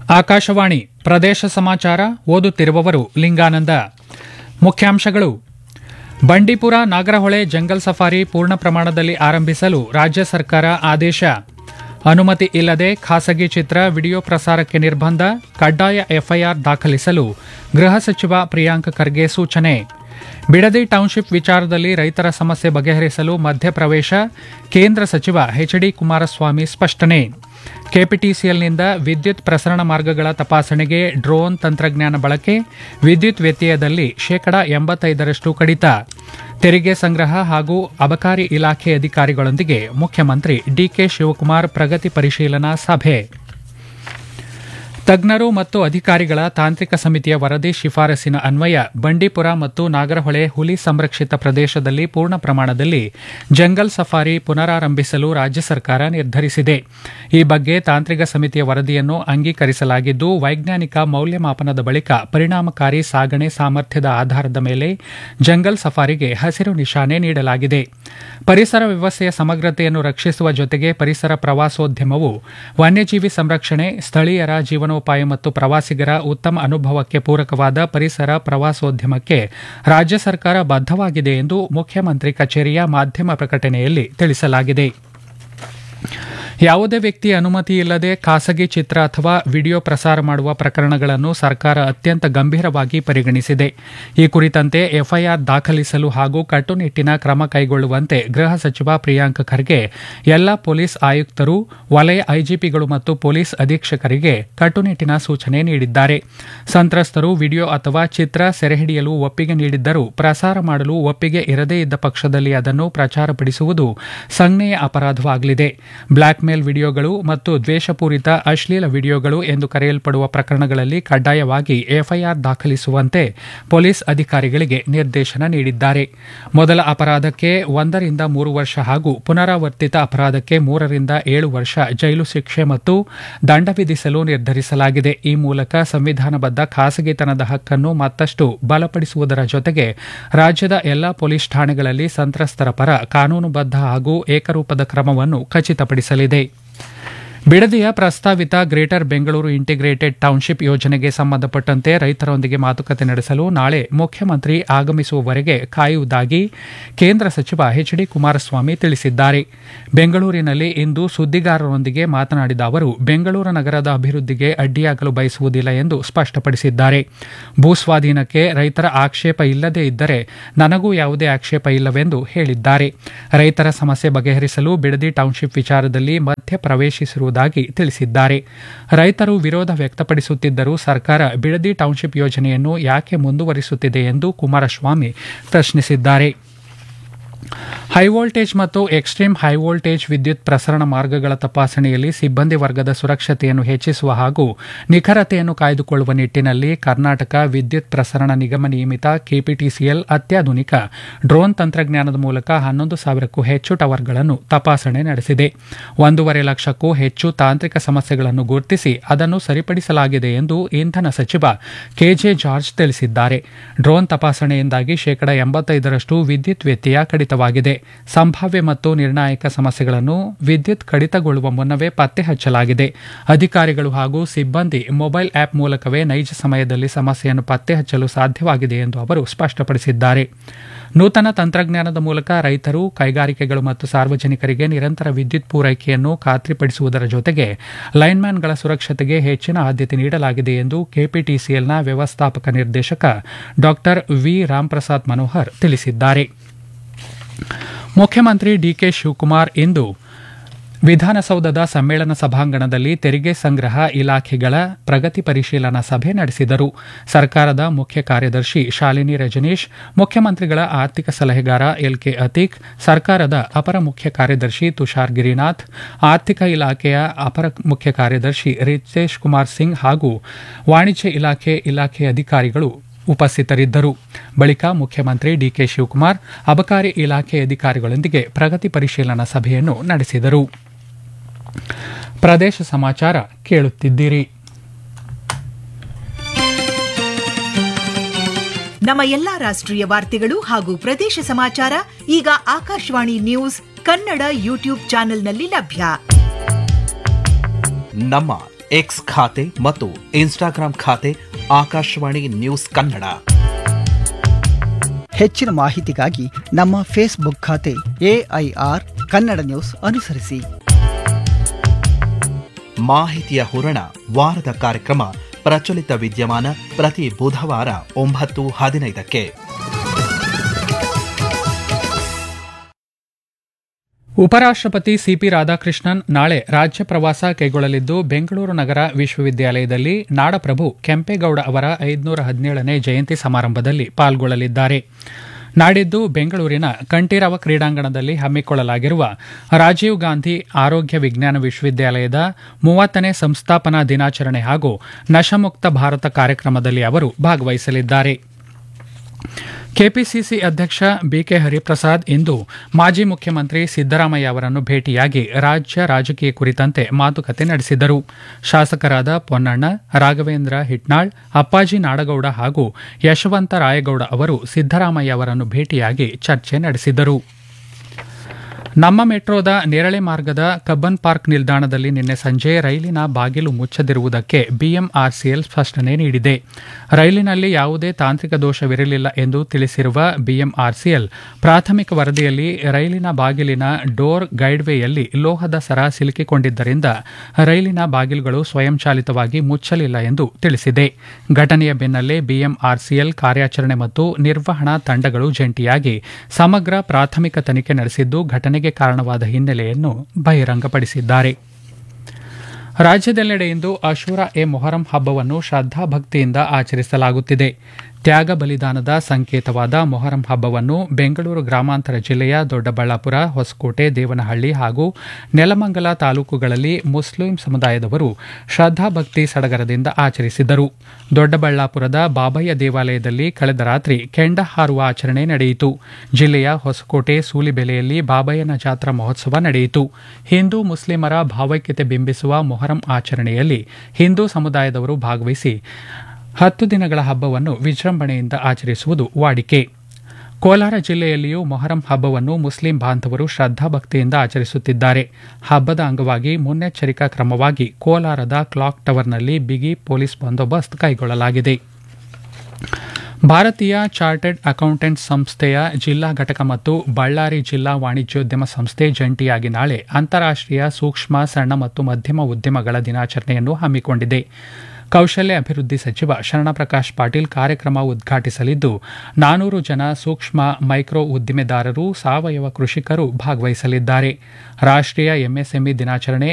ಆಕಾಶವಾಣಿ ಪ್ರದೇಶ ಸಮಾಚಾರ ಓದುತ್ತಿರುವವರು ಲಿಂಗಾನಂದ ಮುಖ್ಯಾಂಶಗಳು ಬಂಡೀಪುರ ನಾಗರಹೊಳೆ ಜಂಗಲ್ ಸಫಾರಿ ಪೂರ್ಣ ಪ್ರಮಾಣದಲ್ಲಿ ಆರಂಭಿಸಲು ರಾಜ್ಯ ಸರ್ಕಾರ ಆದೇಶ ಅನುಮತಿ ಇಲ್ಲದೆ ಖಾಸಗಿ ಚಿತ್ರ ವಿಡಿಯೋ ಪ್ರಸಾರಕ್ಕೆ ನಿರ್ಬಂಧ ಕಡ್ಡಾಯ ಎಫ್ಐಆರ್ ದಾಖಲಿಸಲು ಗೃಹ ಸಚಿವ ಪ್ರಿಯಾಂಕ್ ಖರ್ಗೆ ಸೂಚನೆ ಬಿಡದಿ ಟೌನ್ಶಿಪ್ ವಿಚಾರದಲ್ಲಿ ರೈತರ ಸಮಸ್ಯೆ ಬಗೆಹರಿಸಲು ಮಧ್ಯಪ್ರವೇಶ ಕೇಂದ್ರ ಸಚಿವ ಎಚ್ಡಿ ಕುಮಾರಸ್ವಾಮಿ ಸ್ಪಷ್ಟನೆ ಕೆಪಿಟಿಸಿಎಲ್ನಿಂದ ವಿದ್ಯುತ್ ಪ್ರಸರಣ ಮಾರ್ಗಗಳ ತಪಾಸಣೆಗೆ ಡ್ರೋನ್ ತಂತ್ರಜ್ಞಾನ ಬಳಕೆ ವಿದ್ಯುತ್ ವ್ಯತ್ಯಯದಲ್ಲಿ ಶೇಕಡಾ ಎಂಬತ್ತೈದರಷ್ಟು ಕಡಿತ ತೆರಿಗೆ ಸಂಗ್ರಹ ಹಾಗೂ ಅಬಕಾರಿ ಇಲಾಖೆ ಅಧಿಕಾರಿಗಳೊಂದಿಗೆ ಮುಖ್ಯಮಂತ್ರಿ ಡಿಕೆ ಶಿವಕುಮಾರ್ ಪ್ರಗತಿ ಪರಿಶೀಲನಾ ಸಭೆ ತಜ್ಞರು ಮತ್ತು ಅಧಿಕಾರಿಗಳ ತಾಂತ್ರಿಕ ಸಮಿತಿಯ ವರದಿ ಶಿಫಾರಸಿನ ಅನ್ವಯ ಬಂಡೀಪುರ ಮತ್ತು ನಾಗರಹೊಳೆ ಹುಲಿ ಸಂರಕ್ಷಿತ ಪ್ರದೇಶದಲ್ಲಿ ಪೂರ್ಣ ಪ್ರಮಾಣದಲ್ಲಿ ಜಂಗಲ್ ಸಫಾರಿ ಪುನರಾರಂಭಿಸಲು ರಾಜ್ಯ ಸರ್ಕಾರ ನಿರ್ಧರಿಸಿದೆ ಈ ಬಗ್ಗೆ ತಾಂತ್ರಿಕ ಸಮಿತಿಯ ವರದಿಯನ್ನು ಅಂಗೀಕರಿಸಲಾಗಿದ್ದು ವೈಜ್ಞಾನಿಕ ಮೌಲ್ಯಮಾಪನದ ಬಳಿಕ ಪರಿಣಾಮಕಾರಿ ಸಾಗಣೆ ಸಾಮರ್ಥ್ಯದ ಆಧಾರದ ಮೇಲೆ ಜಂಗಲ್ ಸಫಾರಿಗೆ ಹಸಿರು ನಿಶಾನೆ ನೀಡಲಾಗಿದೆ ಪರಿಸರ ವ್ಯವಸ್ಥೆಯ ಸಮಗ್ರತೆಯನ್ನು ರಕ್ಷಿಸುವ ಜೊತೆಗೆ ಪರಿಸರ ಪ್ರವಾಸೋದ್ಯಮವು ವನ್ಯಜೀವಿ ಸಂರಕ್ಷಣೆ ಸ್ಥಳೀಯರ ಜೀವನೋಪಾಯ ಮತ್ತು ಪ್ರವಾಸಿಗರ ಉತ್ತಮ ಅನುಭವಕ್ಕೆ ಪೂರಕವಾದ ಪರಿಸರ ಪ್ರವಾಸೋದ್ಯಮಕ್ಕೆ ರಾಜ್ಯ ಸರ್ಕಾರ ಬದ್ಧವಾಗಿದೆ ಎಂದು ಮುಖ್ಯಮಂತ್ರಿ ಕಚೇರಿಯ ಮಾಧ್ಯಮ ಪ್ರಕಟಣೆಯಲ್ಲಿ ತಿಳಿಸಲಾಗಿದೆ ಯಾವುದೇ ವ್ಯಕ್ತಿ ಅನುಮತಿ ಇಲ್ಲದೆ ಖಾಸಗಿ ಚಿತ್ರ ಅಥವಾ ವಿಡಿಯೋ ಪ್ರಸಾರ ಮಾಡುವ ಪ್ರಕರಣಗಳನ್ನು ಸರ್ಕಾರ ಅತ್ಯಂತ ಗಂಭೀರವಾಗಿ ಪರಿಗಣಿಸಿದೆ ಈ ಕುರಿತಂತೆ ಎಫ್ಐಆರ್ ದಾಖಲಿಸಲು ಹಾಗೂ ಕಟ್ಟುನಿಟ್ಟಿನ ಕ್ರಮ ಕೈಗೊಳ್ಳುವಂತೆ ಗೃಹ ಸಚಿವ ಪ್ರಿಯಾಂಕ್ ಖರ್ಗೆ ಎಲ್ಲ ಪೊಲೀಸ್ ಆಯುಕ್ತರು ವಲಯ ಐಜಿಪಿಗಳು ಮತ್ತು ಪೊಲೀಸ್ ಅಧೀಕ್ಷಕರಿಗೆ ಕಟ್ಟುನಿಟ್ಟಿನ ಸೂಚನೆ ನೀಡಿದ್ದಾರೆ ಸಂತ್ರಸ್ತರು ವಿಡಿಯೋ ಅಥವಾ ಚಿತ್ರ ಸೆರೆಹಿಡಿಯಲು ಒಪ್ಪಿಗೆ ನೀಡಿದ್ದರೂ ಪ್ರಸಾರ ಮಾಡಲು ಒಪ್ಪಿಗೆ ಇರದೇ ಇದ್ದ ಪಕ್ಷದಲ್ಲಿ ಅದನ್ನು ಪ್ರಚಾರಪಡಿಸುವುದು ಸಂಜ್ಞೆಯ ಅಪರಾಧವಾಗಲಿದೆ ಬ್ಲಾಕ್ ಮೇಲ್ ವಿಡಿಯೋಗಳು ಮತ್ತು ದ್ವೇಷಪೂರಿತ ಅಶ್ಲೀಲ ವಿಡಿಯೋಗಳು ಎಂದು ಕರೆಯಲ್ಪಡುವ ಪ್ರಕರಣಗಳಲ್ಲಿ ಕಡ್ಡಾಯವಾಗಿ ಎಫ್ಐಆರ್ ದಾಖಲಿಸುವಂತೆ ಪೊಲೀಸ್ ಅಧಿಕಾರಿಗಳಿಗೆ ನಿರ್ದೇಶನ ನೀಡಿದ್ದಾರೆ ಮೊದಲ ಅಪರಾಧಕ್ಕೆ ಒಂದರಿಂದ ಮೂರು ವರ್ಷ ಹಾಗೂ ಪುನರಾವರ್ತಿತ ಅಪರಾಧಕ್ಕೆ ಮೂರರಿಂದ ಏಳು ವರ್ಷ ಜೈಲು ಶಿಕ್ಷೆ ಮತ್ತು ದಂಡ ವಿಧಿಸಲು ನಿರ್ಧರಿಸಲಾಗಿದೆ ಈ ಮೂಲಕ ಸಂವಿಧಾನಬದ್ಧ ಖಾಸಗಿತನದ ಹಕ್ಕನ್ನು ಮತ್ತಷ್ಟು ಬಲಪಡಿಸುವುದರ ಜೊತೆಗೆ ರಾಜ್ಯದ ಎಲ್ಲಾ ಪೊಲೀಸ್ ಠಾಣೆಗಳಲ್ಲಿ ಸಂತ್ರಸ್ತರ ಪರ ಕಾನೂನುಬದ್ಧ ಹಾಗೂ ಏಕರೂಪದ ಕ್ರಮವನ್ನು ಖಚಿತಪಡಿಸಲಿದೆ ಬಿಡದಿಯ ಪ್ರಸ್ತಾವಿತ ಗ್ರೇಟರ್ ಬೆಂಗಳೂರು ಇಂಟಿಗ್ರೇಟೆಡ್ ಟೌನ್ಶಿಪ್ ಯೋಜನೆಗೆ ಸಂಬಂಧಪಟ್ಟಂತೆ ರೈತರೊಂದಿಗೆ ಮಾತುಕತೆ ನಡೆಸಲು ನಾಳೆ ಮುಖ್ಯಮಂತ್ರಿ ಆಗಮಿಸುವವರೆಗೆ ಕಾಯುವುದಾಗಿ ಕೇಂದ್ರ ಸಚಿವ ಎಚ್ ಡಿ ಕುಮಾರಸ್ವಾಮಿ ತಿಳಿಸಿದ್ದಾರೆ ಬೆಂಗಳೂರಿನಲ್ಲಿ ಇಂದು ಸುದ್ದಿಗಾರರೊಂದಿಗೆ ಮಾತನಾಡಿದ ಅವರು ಬೆಂಗಳೂರು ನಗರದ ಅಭಿವೃದ್ಧಿಗೆ ಅಡ್ಡಿಯಾಗಲು ಬಯಸುವುದಿಲ್ಲ ಎಂದು ಸ್ಪಷ್ಟಪಡಿಸಿದ್ದಾರೆ ಭೂಸ್ವಾಧೀನಕ್ಕೆ ರೈತರ ಆಕ್ಷೇಪ ಇಲ್ಲದೇ ಇದ್ದರೆ ನನಗೂ ಯಾವುದೇ ಆಕ್ಷೇಪ ಇಲ್ಲವೆಂದು ಹೇಳಿದ್ದಾರೆ ರೈತರ ಸಮಸ್ಯೆ ಬಗೆಹರಿಸಲು ಬಿಡದಿ ಟೌನ್ಶಿಪ್ ವಿಚಾರದಲ್ಲಿ ಮಧ್ಯ ಪ್ರವೇಶಿಸಿರುವುದಾಗಿ ತಿಳಿಸಿದ್ದಾರೆ ರೈತರು ವಿರೋಧ ವ್ಯಕ್ತಪಡಿಸುತ್ತಿದ್ದರೂ ಸರ್ಕಾರ ಬಿಡದಿ ಟೌನ್ಶಿಪ್ ಯೋಜನೆಯನ್ನು ಯಾಕೆ ಮುಂದುವರಿಸುತ್ತಿದೆ ಎಂದು ಕುಮಾರಸ್ವಾಮಿ ಪ್ರಶ್ನಿಸಿದ್ದಾರೆ ಹೈವೋಲ್ಟೇಜ್ ಮತ್ತು ಎಕ್ಸ್ಟ್ರೀಮ್ ಹೈವೋಲ್ಟೇಜ್ ವಿದ್ಯುತ್ ಪ್ರಸರಣ ಮಾರ್ಗಗಳ ತಪಾಸಣೆಯಲ್ಲಿ ಸಿಬ್ಬಂದಿ ವರ್ಗದ ಸುರಕ್ಷತೆಯನ್ನು ಹೆಚ್ಚಿಸುವ ಹಾಗೂ ನಿಖರತೆಯನ್ನು ಕಾಯ್ದುಕೊಳ್ಳುವ ನಿಟ್ಟಿನಲ್ಲಿ ಕರ್ನಾಟಕ ವಿದ್ಯುತ್ ಪ್ರಸರಣ ನಿಗಮ ನಿಯಮಿತ ಕೆಪಿಟಿಸಿಎಲ್ ಅತ್ಯಾಧುನಿಕ ಡ್ರೋನ್ ತಂತ್ರಜ್ಞಾನದ ಮೂಲಕ ಹನ್ನೊಂದು ಸಾವಿರಕ್ಕೂ ಹೆಚ್ಚು ಟವರ್ಗಳನ್ನು ತಪಾಸಣೆ ನಡೆಸಿದೆ ಒಂದೂವರೆ ಲಕ್ಷಕ್ಕೂ ಹೆಚ್ಚು ತಾಂತ್ರಿಕ ಸಮಸ್ಯೆಗಳನ್ನು ಗುರುತಿಸಿ ಅದನ್ನು ಸರಿಪಡಿಸಲಾಗಿದೆ ಎಂದು ಇಂಧನ ಸಚಿವ ಕೆಜೆ ಜಾರ್ಜ್ ತಿಳಿಸಿದ್ದಾರೆ ಡ್ರೋನ್ ತಪಾಸಣೆಯಿಂದಾಗಿ ಶೇಕಡಾ ಎಂಬತ್ತೈದರಷ್ಟು ವಿದ್ಯುತ್ ವ್ಯತ್ಯಯ ಕಡಿತವಾಗಿದೆ ಸಂಭಾವ್ಯ ಮತ್ತು ನಿರ್ಣಾಯಕ ಸಮಸ್ಯೆಗಳನ್ನು ವಿದ್ಯುತ್ ಕಡಿತಗೊಳ್ಳುವ ಮುನ್ನವೇ ಪತ್ತೆ ಹಚ್ಚಲಾಗಿದೆ ಅಧಿಕಾರಿಗಳು ಹಾಗೂ ಸಿಬ್ಬಂದಿ ಮೊಬೈಲ್ ಆಪ್ ಮೂಲಕವೇ ನೈಜ ಸಮಯದಲ್ಲಿ ಸಮಸ್ಯೆಯನ್ನು ಪತ್ತೆ ಹಚ್ಚಲು ಸಾಧ್ಯವಾಗಿದೆ ಎಂದು ಅವರು ಸ್ಪಷ್ಟಪಡಿಸಿದ್ದಾರೆ ನೂತನ ತಂತ್ರಜ್ಞಾನದ ಮೂಲಕ ರೈತರು ಕೈಗಾರಿಕೆಗಳು ಮತ್ತು ಸಾರ್ವಜನಿಕರಿಗೆ ನಿರಂತರ ವಿದ್ಯುತ್ ಪೂರೈಕೆಯನ್ನು ಖಾತ್ರಿಪಡಿಸುವುದರ ಜೊತೆಗೆ ಲೈನ್ಮ್ಯಾನ್ಗಳ ಸುರಕ್ಷತೆಗೆ ಹೆಚ್ಚಿನ ಆದ್ಯತೆ ನೀಡಲಾಗಿದೆ ಎಂದು ಕೆಪಿಟಿಸಿಎಲ್ನ ವ್ಯವಸ್ಥಾಪಕ ನಿರ್ದೇಶಕ ಡಾ ವಿ ರಾಮ್ಪ್ರಸಾದ್ ಮನೋಹರ್ ತಿಳಿಸಿದ್ದಾರೆ ಮುಖ್ಯಮಂತ್ರಿ ಡಿಕೆ ಶಿವಕುಮಾರ್ ಇಂದು ವಿಧಾನಸೌಧದ ಸಮ್ಮೇಳನ ಸಭಾಂಗಣದಲ್ಲಿ ತೆರಿಗೆ ಸಂಗ್ರಹ ಇಲಾಖೆಗಳ ಪ್ರಗತಿ ಪರಿಶೀಲನಾ ಸಭೆ ನಡೆಸಿದರು ಸರ್ಕಾರದ ಮುಖ್ಯ ಕಾರ್ಯದರ್ಶಿ ಶಾಲಿನಿ ರಜನೀಶ್ ಮುಖ್ಯಮಂತ್ರಿಗಳ ಆರ್ಥಿಕ ಸಲಹೆಗಾರ ಎಲ್ಕೆ ಅತೀಕ್ ಸರ್ಕಾರದ ಅಪರ ಮುಖ್ಯ ಕಾರ್ಯದರ್ಶಿ ತುಷಾರ್ ಗಿರಿನಾಥ್ ಆರ್ಥಿಕ ಇಲಾಖೆಯ ಅಪರ ಮುಖ್ಯ ಕಾರ್ಯದರ್ಶಿ ರಿತೇಶ್ ಕುಮಾರ್ ಸಿಂಗ್ ಹಾಗೂ ವಾಣಿಜ್ಯ ಇಲಾಖೆ ಇಲಾಖೆ ಅಧಿಕಾರಿಗಳು ಉಪಸ್ಥಿತರಿದ್ದರು ಬಳಿಕ ಮುಖ್ಯಮಂತ್ರಿ ಡಿಕೆ ಶಿವಕುಮಾರ್ ಅಬಕಾರಿ ಇಲಾಖೆ ಅಧಿಕಾರಿಗಳೊಂದಿಗೆ ಪ್ರಗತಿ ಪರಿಶೀಲನಾ ಸಭೆಯನ್ನು ನಡೆಸಿದರು ಪ್ರದೇಶ ಸಮಾಚಾರ ಕೇಳುತ್ತಿದ್ದೀರಿ ನಮ್ಮ ಎಲ್ಲಾ ರಾಷ್ಟ್ರೀಯ ವಾರ್ತೆಗಳು ಹಾಗೂ ಪ್ರದೇಶ ಸಮಾಚಾರ ಈಗ ಆಕಾಶವಾಣಿ ನ್ಯೂಸ್ ಕನ್ನಡ ಯೂಟ್ಯೂಬ್ ಚಾನೆಲ್ನಲ್ಲಿ ಲಭ್ಯ ನಮ್ಮ ಎಕ್ಸ್ ಖಾತೆ ಮತ್ತು ಇನ್ಸ್ಟಾಗ್ರಾಂ ಖಾತೆ ಆಕಾಶವಾಣಿ ನ್ಯೂಸ್ ಕನ್ನಡ ಹೆಚ್ಚಿನ ಮಾಹಿತಿಗಾಗಿ ನಮ್ಮ ಫೇಸ್ಬುಕ್ ಖಾತೆ ಎಐಆರ್ ಕನ್ನಡ ನ್ಯೂಸ್ ಅನುಸರಿಸಿ ಮಾಹಿತಿಯ ಹೂರಣ ವಾರದ ಕಾರ್ಯಕ್ರಮ ಪ್ರಚಲಿತ ವಿದ್ಯಮಾನ ಪ್ರತಿ ಬುಧವಾರ ಒಂಬತ್ತು ಹದಿನೈದಕ್ಕೆ ಉಪರಾಷ್ಟ್ರಪತಿ ಸಿಪಿ ರಾಧಾಕೃಷ್ಣನ್ ನಾಳೆ ರಾಜ್ಯ ಪ್ರವಾಸ ಕೈಗೊಳ್ಳಲಿದ್ದು ಬೆಂಗಳೂರು ನಗರ ವಿಶ್ವವಿದ್ಯಾಲಯದಲ್ಲಿ ನಾಡಪ್ರಭು ಕೆಂಪೇಗೌಡ ಅವರ ಐದುನೂರ ಹದಿನೇಳನೇ ಜಯಂತಿ ಸಮಾರಂಭದಲ್ಲಿ ಪಾಲ್ಗೊಳ್ಳಲಿದ್ದಾರೆ ನಾಡಿದ್ದು ಬೆಂಗಳೂರಿನ ಕಂಠೀರವ ಕ್ರೀಡಾಂಗಣದಲ್ಲಿ ಹಮ್ಮಿಕೊಳ್ಳಲಾಗಿರುವ ರಾಜೀವ್ ಗಾಂಧಿ ಆರೋಗ್ಯ ವಿಜ್ಞಾನ ವಿಶ್ವವಿದ್ಯಾಲಯದ ಮೂವತ್ತನೇ ಸಂಸ್ಥಾಪನಾ ದಿನಾಚರಣೆ ಹಾಗೂ ನಶಮುಕ್ತ ಭಾರತ ಕಾರ್ಯಕ್ರಮದಲ್ಲಿ ಅವರು ಭಾಗವಹಿಸಲಿದ್ದಾರೆ ಕೆಪಿಸಿಸಿ ಅಧ್ಯಕ್ಷ ಬಿಕೆ ಹರಿಪ್ರಸಾದ್ ಇಂದು ಮಾಜಿ ಮುಖ್ಯಮಂತ್ರಿ ಸಿದ್ದರಾಮಯ್ಯ ಅವರನ್ನು ಭೇಟಿಯಾಗಿ ರಾಜ್ಯ ರಾಜಕೀಯ ಕುರಿತಂತೆ ಮಾತುಕತೆ ನಡೆಸಿದರು ಶಾಸಕರಾದ ಪೊನ್ನಣ್ಣ ರಾಘವೇಂದ್ರ ಹಿಟ್ನಾಳ್ ಅಪ್ಪಾಜಿ ನಾಡಗೌಡ ಹಾಗೂ ಯಶವಂತ ರಾಯಗೌಡ ಅವರು ಸಿದ್ದರಾಮಯ್ಯ ಅವರನ್ನು ಭೇಟಿಯಾಗಿ ಚರ್ಚೆ ನಡೆಸಿದರು ನಮ್ಮ ಮೆಟ್ರೋದ ನೇರಳೆ ಮಾರ್ಗದ ಕಬ್ಬನ್ ಪಾರ್ಕ್ ನಿಲ್ದಾಣದಲ್ಲಿ ನಿನ್ನೆ ಸಂಜೆ ರೈಲಿನ ಬಾಗಿಲು ಮುಚ್ಚದಿರುವುದಕ್ಕೆ ಬಿಎಂಆರ್ಸಿಎಲ್ ಸ್ಪಷ್ಟನೆ ನೀಡಿದೆ ರೈಲಿನಲ್ಲಿ ಯಾವುದೇ ತಾಂತ್ರಿಕ ದೋಷವಿರಲಿಲ್ಲ ಎಂದು ತಿಳಿಸಿರುವ ಬಿಎಂಆರ್ಸಿಎಲ್ ಪ್ರಾಥಮಿಕ ವರದಿಯಲ್ಲಿ ರೈಲಿನ ಬಾಗಿಲಿನ ಡೋರ್ ಗೈಡ್ವೇಯಲ್ಲಿ ಲೋಹದ ಸರ ಸಿಲುಕಿಕೊಂಡಿದ್ದರಿಂದ ರೈಲಿನ ಬಾಗಿಲುಗಳು ಸ್ವಯಂಚಾಲಿತವಾಗಿ ಮುಚ್ಚಲಿಲ್ಲ ಎಂದು ತಿಳಿಸಿದೆ ಘಟನೆಯ ಬೆನ್ನಲ್ಲೇ ಬಿಎಂಆರ್ಸಿಎಲ್ ಕಾರ್ಯಾಚರಣೆ ಮತ್ತು ನಿರ್ವಹಣಾ ತಂಡಗಳು ಜಂಟಿಯಾಗಿ ಸಮಗ್ರ ಪ್ರಾಥಮಿಕ ತನಿಖೆ ನಡೆಸಿದ್ದು ಘಟನೆಗೆ ಕಾರಣವಾದ ಹಿನ್ನೆಲೆಯನ್ನು ಬಹಿರಂಗಪಡಿಸಿದ್ದಾರೆ ರಾಜ್ಯದೆಲ್ಲೆಡೆ ಇಂದು ಅಶೂರಾ ಎ ಮೊಹರಂ ಹಬ್ಬವನ್ನು ಶ್ರದ್ಧಾಭಕ್ತಿಯಿಂದ ಆಚರಿಸಲಾಗುತ್ತಿದೆ ತ್ಯಾಗ ಬಲಿದಾನದ ಸಂಕೇತವಾದ ಮೊಹರಂ ಹಬ್ಬವನ್ನು ಬೆಂಗಳೂರು ಗ್ರಾಮಾಂತರ ಜಿಲ್ಲೆಯ ದೊಡ್ಡಬಳ್ಳಾಪುರ ಹೊಸಕೋಟೆ ದೇವನಹಳ್ಳಿ ಹಾಗೂ ನೆಲಮಂಗಲ ತಾಲೂಕುಗಳಲ್ಲಿ ಮುಸ್ಲಿಂ ಸಮುದಾಯದವರು ಶ್ರದ್ಧಾಭಕ್ತಿ ಸಡಗರದಿಂದ ಆಚರಿಸಿದರು ದೊಡ್ಡಬಳ್ಳಾಪುರದ ಬಾಬಯ್ಯ ದೇವಾಲಯದಲ್ಲಿ ಕಳೆದ ರಾತ್ರಿ ಕೆಂಡ ಹಾರುವ ಆಚರಣೆ ನಡೆಯಿತು ಜಿಲ್ಲೆಯ ಹೊಸಕೋಟೆ ಸೂಲಿಬೆಲೆಯಲ್ಲಿ ಬಾಬಯ್ಯನ ಜಾತ್ರಾ ಮಹೋತ್ಸವ ನಡೆಯಿತು ಹಿಂದೂ ಮುಸ್ಲಿಮರ ಭಾವೈಕ್ಯತೆ ಬಿಂಬಿಸುವ ಮೊಹರಂ ಆಚರಣೆಯಲ್ಲಿ ಹಿಂದೂ ಸಮುದಾಯದವರು ಭಾಗವಹಿಸಿ ಹತ್ತು ದಿನಗಳ ಹಬ್ಬವನ್ನು ವಿಜೃಂಭಣೆಯಿಂದ ಆಚರಿಸುವುದು ವಾಡಿಕೆ ಕೋಲಾರ ಜಿಲ್ಲೆಯಲ್ಲಿಯೂ ಮೊಹರಂ ಹಬ್ಬವನ್ನು ಮುಸ್ಲಿಂ ಬಾಂಧವರು ಶ್ರದ್ಧಾಭಕ್ತಿಯಿಂದ ಆಚರಿಸುತ್ತಿದ್ದಾರೆ ಹಬ್ಬದ ಅಂಗವಾಗಿ ಮುನ್ನೆಚ್ಚರಿಕಾ ಕ್ರಮವಾಗಿ ಕೋಲಾರದ ಕ್ಲಾಕ್ ಟವರ್ನಲ್ಲಿ ಬಿಗಿ ಪೊಲೀಸ್ ಬಂದೋಬಸ್ತ್ ಕೈಗೊಳ್ಳಲಾಗಿದೆ ಭಾರತೀಯ ಚಾರ್ಟರ್ಡ್ ಅಕೌಂಟೆಂಟ್ ಸಂಸ್ಥೆಯ ಜಿಲ್ಲಾ ಘಟಕ ಮತ್ತು ಬಳ್ಳಾರಿ ಜಿಲ್ಲಾ ವಾಣಿಜ್ಯೋದ್ಯಮ ಸಂಸ್ಥೆ ಜಂಟಿಯಾಗಿ ನಾಳೆ ಅಂತಾರಾಷ್ಟೀಯ ಸೂಕ್ಷ್ಮ ಸಣ್ಣ ಮತ್ತು ಮಧ್ಯಮ ಉದ್ಯಮಗಳ ದಿನಾಚರಣೆಯನ್ನು ಹಮ್ಮಿಕೊಂಡಿದೆ ಕೌಶಲ್ಯ ಅಭಿವೃದ್ಧಿ ಸಚಿವ ಶರಣಪ್ರಕಾಶ್ ಪಾಟೀಲ್ ಕಾರ್ಯಕ್ರಮ ಉದ್ಘಾಟಿಸಲಿದ್ದು ನಾನೂರು ಜನ ಸೂಕ್ಷ್ಮ ಮೈಕ್ರೋ ಉದ್ದಿಮೆದಾರರು ಸಾವಯವ ಕೃಷಿಕರು ಭಾಗವಹಿಸಲಿದ್ದಾರೆ ರಾಷ್ಟ್ರೀಯ ಎಂಎಸ್ಎಂಇ ದಿನಾಚರಣೆ